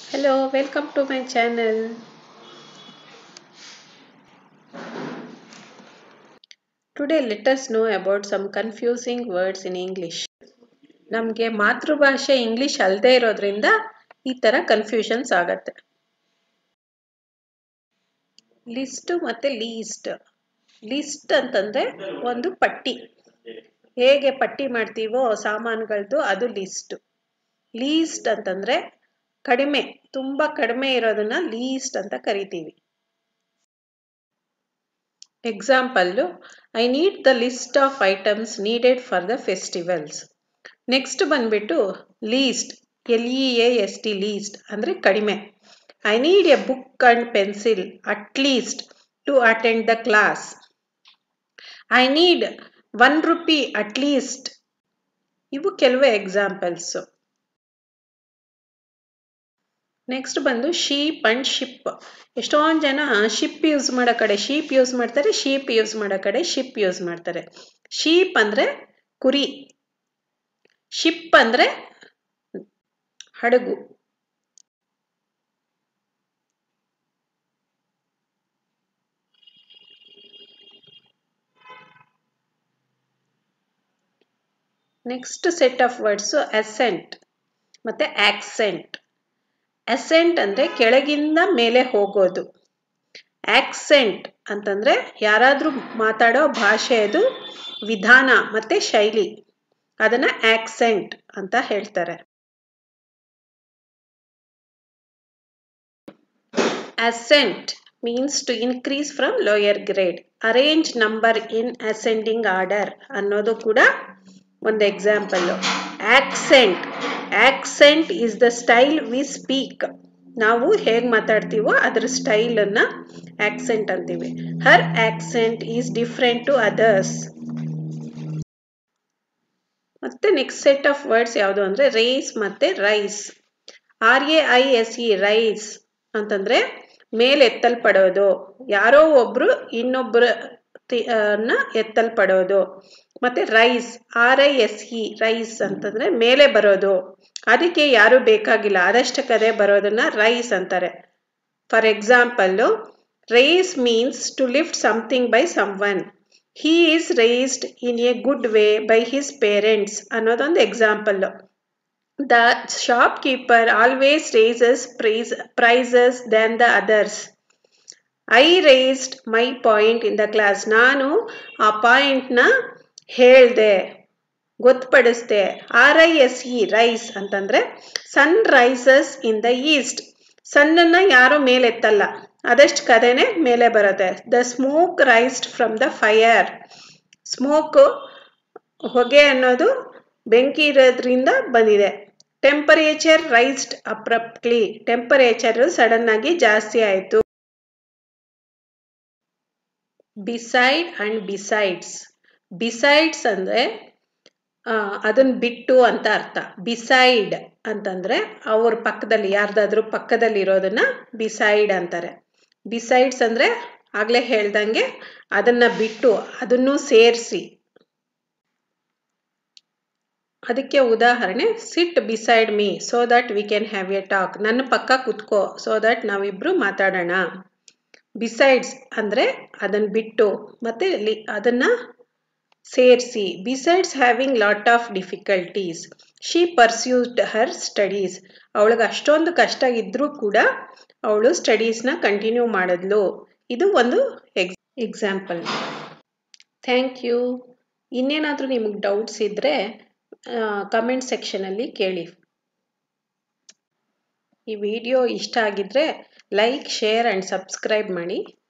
Hello, welcome to my channel. Today, let us know about some confusing words in English. ನಮಗೆ ಮಾತೃಭಾಷೆ English ಅಲ್ಲದೆ ಇರೋದ್ರಿಂದ ಈ ಥರ ಕನ್ಫ್ಯೂಷನ್ಸ್ ಆಗತ್ತೆ ಲಿಸ್ಟ್ ಮತ್ತೆ ಲೀಸ್ಟ್ ಲಿಸ್ಟ್ ಅಂತಂದ್ರೆ ಒಂದು ಪಟ್ಟಿ ಹೇಗೆ ಪಟ್ಟಿ ಮಾಡ್ತೀವೋ ಸಾಮಾನುಗಳದ್ದು ಅದು ಲಿಸ್ಟ್ ಲೀಸ್ಟ್ ಅಂತಂದ್ರೆ ಕಡಿಮೆ ತುಂಬಾ ಕಡಿಮೆ ಇರೋದನ್ನ ಲೀಸ್ಟ್ ಅಂತ ಕರಿತೀವಿ example I need the list of items needed for the festivals next ಬಂದ್ಬಿಟ್ಟು least L E A S T least ಅಂದರೆ ಕಡಿಮೆ I need a book and pencil at least to attend the class I need one rupee at least ಇವು ಕೆಲವೇ examples next ಬಂದು sheep and ship ಎಷ್ಟೊಂದು ಜನ ship use ಮಾಡೋ ಕಡೆ sheep use ಮಾಡ್ತಾರೆ ಶೀಪ್ ಯೂಸ್ ಮಾಡೋ ಕಡೆ ಶಿಪ್ ಯೂಸ್ ಮಾಡ್ತಾರೆ ಶೀಪ್ ಅಂದರೆ ಕುರಿ ಶಿಪ್ ಅಂದರೆ ಹಡಗು next set of words ascent ಮತ್ತೆ ಆಕ್ಸೆಂಟ್ ಅಸೆಂಟ್ ಅಂದರೆ ಕೆಳಗಿಂದ ಮೇಲೆ ಹೋಗೋದು ಆಕ್ಸೆಂಟ್ ಅಂತಂದ್ರೆ ಯಾರಾದ್ರೂ ಮಾತಾಡೋ ಭಾಷೆಯದು ವಿಧಾನ ಮತ್ತೆ ಶೈಲಿ ಅದನ್ನ ಆಕ್ಸೆಂಟ್ ಅಂತ ಹೇಳ್ತಾರೆ ascent means to increase from lower grade arrange number in ascending order ಅನ್ನೋದು ಕೂಡ ಒಂದು example accent accent is the style we speak ನಾವು ಹೇಗೆ ಮಾತಾಡ್ತೀವೋ ಅದ್ರ ಸ್ಟೈಲನ್ನು ಆಕ್ಸೆಂಟ್ ಅಂತೀವಿ her accent is different to others ಮತ್ತೆ ನೆಕ್ಸ್ಟ್ ಸೆಟ್ ಆಫ್ ವರ್ಡ್ಸ್ ಯಾವುದು ಅಂದರೆ ರೇಸ್ ಮತ್ತೆ rise R A I S E rice ಅಂತಂದ್ರೆ ಮೇಲೆ ಎತ್ತಲ್ಪಡೋದು ಯಾರೋ ಒಬ್ರು ಇನ್ನೊಬ್ಬರ ಎತ್ತಲ್ಪಡೋದು ಮತ್ತೆ rise R I S E rice ಅಂತಂದ್ರೆ ಮೇಲೆ ಬರೋದು ಅದಕ್ಕೆ ಯಾರು ಬೇಕಾಗಿಲ್ಲ ಅದಷ್ಟಕ್ಕದೇ ಬರೋದನ್ನ ರೈಸ್ ಅಂತಾರೆ for example rise means to lift something by someone he is raised in a good way by his parents ಅನ್ನೋದೊಂದು example the shopkeeper always raises price prices then the others I raised my point in the class ನಾನು ಆ ಪಾಯಿಂಟ್ನ ಹೇಳ್ದೆ ಗೊತ್ತುಪಡಿಸ್ದೆ R I S E rice ಅಂತಂದ್ರೆ sun rises in the east ಸನ್ನನ್ನ ಯಾರು ಮೇಲೆತ್ತಲ್ಲ ಅದಷ್ಟು ಕದೇನೆ ಮೇಲೆ ಬರುತ್ತೆ the smoke raised from the fire smoke ಹೊಗೆ ಅನ್ನೋದು ಬೆಂಕಿ ಇರೋದ್ರಿಂದ ಬಂದಿದೆ temperature raised abruptly temperature sudden ಆಗಿ ಜಾಸ್ತಿ ಆಯಿತು ಬಿಸೈಡ್ ಅಂಡ್ ಬಿಸೈಡ್ಸ್ ಬಿಸೈಡ್ಸ್ ಅಂದರೆ ಅದನ್ನ ಬಿಟ್ಟು ಅಂತ ಅರ್ಥ ಬಿಸೈಡ್ ಅಂತಂದ್ರೆ ಅವ್ರ ಪಕ್ಕದಲ್ಲಿ ಯಾರ್ದಾದ್ರೂ ಪಕ್ಕದಲ್ಲಿ ಇರೋದನ್ನ ಬಿಸೈಡ್ ಅಂತಾರೆ ಬಿಸೈಡ್ಸ್ ಅಂದ್ರೆ ಆಗ್ಲೇ ಹೇಳ್ದಂಗೆ ಅದನ್ನ ಬಿಟ್ಟು ಅದನ್ನು ಸೇರಿಸಿ ಅದಕ್ಕೆ ಉದಾಹರಣೆ sit beside me so that we can have a talk ನನ್ನ ಪಕ್ಕ ಕುತ್ಕೋ ಸೊ ದಟ್ ನಾವಿಬ್ರು ಮಾತಾಡೋಣ ಬಿಸೈಡ್ಸ್ ಅಂದ್ರೆ ಅದನ್ನ ಬಿಟ್ಟು ಮತ್ತೆ ಅದನ್ನ ಸೇರಿಸಿ besides having lot of difficulties she pursued her studies ಅವಳಿಗೆ ಅಷ್ಟೊಂದು ಕಷ್ಟ ಇದ್ರೂ ಕೂಡ ಅವಳು ಸ್ಟಡೀಸ್ನ ಕಂಟಿನ್ಯೂ ಮಾಡಿದ್ಲು ಇದು ಒಂದು ಎಕ್ಸ್ ಎಕ್ಸಾಂಪಲ್ ಥ್ಯಾಂಕ್ ಯು ಇನ್ನೇನಾದರೂ ನಿಮಗೆ ಡೌಟ್ಸ್ ಇದ್ದರೆ ಕಮೆಂಟ್ ಸೆಕ್ಷನಲ್ಲಿ ಕೇಳಿ ಈ ವಿಡಿಯೋ ಇಷ್ಟ ಆಗಿದ್ರೆ ಲೈಕ್ ಶೇರ್ ಆ್ಯಂಡ್ ಸಬ್ಸ್ಕ್ರೈಬ್ ಮಾಡಿ